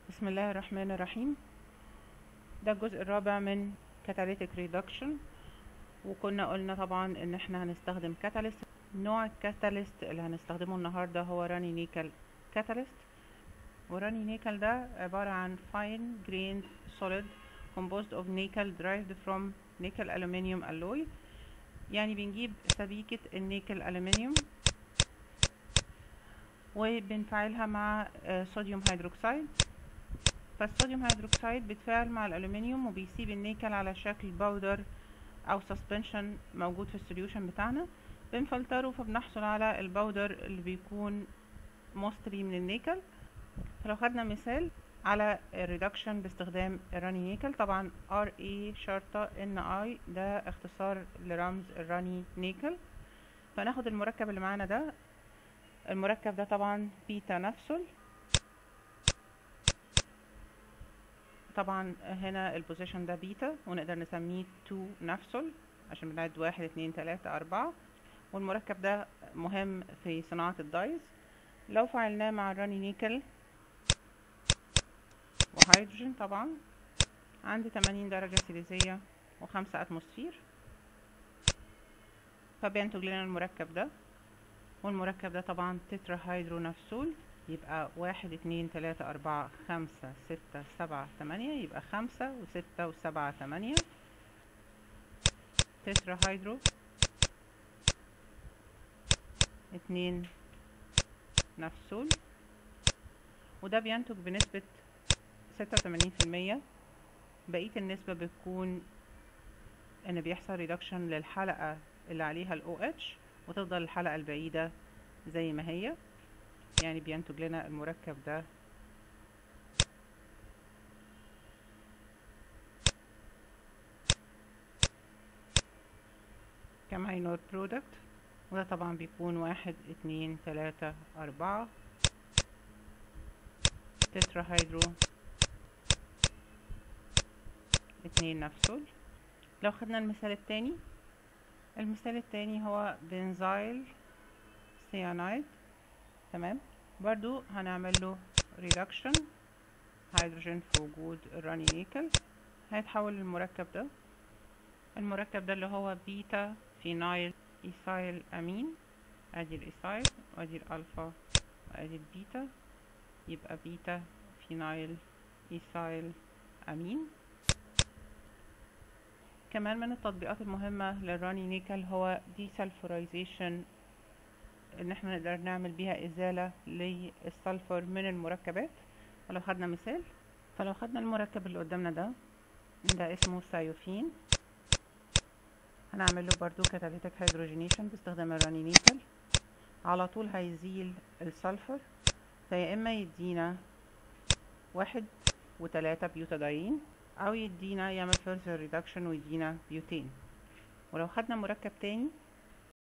بسم الله الرحمن الرحيم ده الجزء الرابع من catalytic reduction وكنا قلنا طبعا ان احنا هنستخدم catalyst نوع الكاتاليست اللي هنستخدمه النهارده هو راني نيكل كاتاليست وراني نيكل ده عبارة عن fine grained solid composed of nickel derived from nickel aluminum alloy يعني بنجيب سبيكة النيكل ألومنيوم وبنفعلها مع صوديوم هيدروكسيد فالصوديوم هيدروكسيد بيتفاعل مع الألومنيوم وبيسيب النيكل على شكل باودر أو سسبنشن موجود في السوليوشن بتاعنا بنفلتره فبنحصل على الباودر اللي بيكون موستلي من النيكل فلو خدنا مثال على الريدكشن باستخدام الراني نيكل طبعا ار اي شرطة ان اي ده اختصار لرمز الراني نيكل فناخد المركب اللي معانا ده المركب ده طبعا بيتا نفسل طبعا هنا البوزيشن ده بيتا ونقدر نسميه 2 نفسل عشان بنعد واحد اتنين تلاتة اربعة والمركب ده مهم في صناعة الدايز لو فعلناه مع الراني نيكل وهيدروجين طبعا عندي 80 درجة سيليزية وخمسة اتموسفير فبينتج لنا المركب ده والمركب ده طبعا تترا هيدرو نفسول يبقى واحد اتنين تلاتة اربعة خمسة ستة سبعة تمانية يبقى خمسة وستة وسبعة تمانية تترا هيدرو اتنين نفسول وده بينتج بنسبة ستة وتمانين في المية بقية النسبة بتكون ان بيحصل ريدكشن للحلقة اللي عليها ال OH وتفضل الحلقة البعيدة زي ما هي يعني بينتج لنا المركب ده كماينور برودكت وده طبعا بيكون واحد اتنين تلاتة اربعة تترا هيدرو اتنين نفسول لو خدنا المثال التاني المثال التاني هو بنزايل سيانايد تمام برضو هنعمل له ريدكشن هيدروجين في وجود الراني نيكل هيتحول للمركب ده المركب ده اللي هو بيتا فينايل ايثايل امين ادي الايثايل وادي الالفا وادي البيتا يبقى بيتا فينايل ايثايل امين كمان من التطبيقات المهمة للراني نيكل هو ديسلفورايزيشن ان احنا نقدر نعمل بيها ازالة للسلفر من المركبات ولو خدنا مثال فلو خدنا المركب اللي قدامنا ده ده اسمه سايوفين هنعمل له برضو كاتاليتيك هيدروجينيشن باستخدام الراني نيكل على طول هيزيل السلفر فيا اما يدينا واحد وتلاتة بيوتاداين او يدينا يعمل further reduction ويدينا بيوتين ولو خدنا مركب تاني